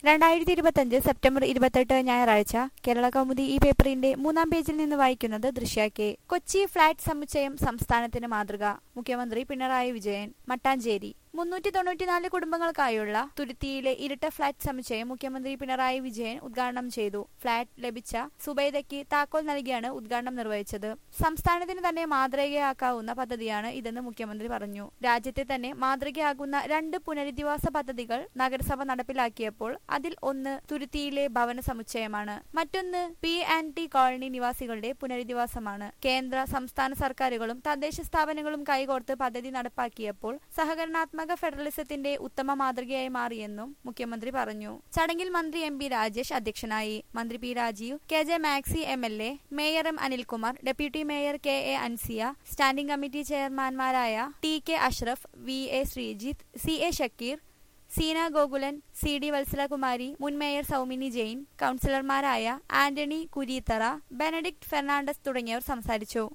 രണ്ടായിരത്തി ഇരുപത്തഞ്ച് സെപ്റ്റംബർ ഇരുപത്തെട്ട് ഞായറാഴ്ച കേരള കൗമുദി ഈ പേപ്പറിന്റെ മൂന്നാം പേജിൽ നിന്ന് വായിക്കുന്നത് ദൃശ്യ കെ കൊച്ചി ഫ്ളാറ്റ് സമുച്ചയം സംസ്ഥാനത്തിന് മാതൃക മുഖ്യമന്ത്രി പിണറായി വിജയൻ മട്ടാഞ്ചേരി മുന്നൂറ്റി തൊണ്ണൂറ്റിനാല് കുടുംബങ്ങൾക്കായുള്ള തുരുത്തിയിലെ ഇരട്ട ഫ്ളാറ്റ് സമുച്ചയം മുഖ്യമന്ത്രി പിണറായി വിജയൻ ഉദ്ഘാടനം ചെയ്തു ഫ്ളാറ്റ് ലഭിച്ച സുബൈദയ്ക്ക് താക്കോൽ നൽകിയാണ് ഉദ്ഘാടനം നിർവഹിച്ചത് സംസ്ഥാനത്തിന് തന്നെ മാതൃകയാക്കാവുന്ന പദ്ധതിയാണ് ഇതെന്ന് മുഖ്യമന്ത്രി പറഞ്ഞു രാജ്യത്തെ തന്നെ മാതൃകയാകുന്ന രണ്ട് പുനരധിവാസ പദ്ധതികൾ നഗരസഭ നടപ്പിലാക്കിയപ്പോൾ അതിൽ ഒന്ന് തുരുത്തിയിലെ ഭവന സമുച്ചയമാണ് മറ്റൊന്ന് പി ആൻഡ് ടി കോളനി നിവാസികളുടെ പുനരധിവാസമാണ് കേന്ദ്ര സംസ്ഥാന സർക്കാരുകളും തദ്ദേശ സ്ഥാപനങ്ങളും കൈകോർത്ത് പദ്ധതി നടപ്പാക്കിയപ്പോൾ സഹകരണാത്മക ഫെഡറലിസത്തിന്റെ ഉത്തമ മാതൃകയായി മാറിയെന്നും മുഖ്യമന്ത്രി പറഞ്ഞു ചടങ്ങിൽ മന്ത്രി എം പി രാജേഷ് അധ്യക്ഷനായി മന്ത്രി P Rajeev K J Maxi M L A mayor M Anilkumar deputy mayor K A Ansiya standing committee ചെയർമാൻമാരായ T K Ashraf V A Sreejith C A Shakeer Seena Gokulan C D Vatsalakumari മുൻ മേയർ സൗമിനി ജെയിൻ കൌൺസിലർമാരായ ആന്റണി കുരീത്തറ ബെനഡിക്ട് ഫെർണാണ്ടസ് തുടങ്ങിയവർ സംസാരിച്ചു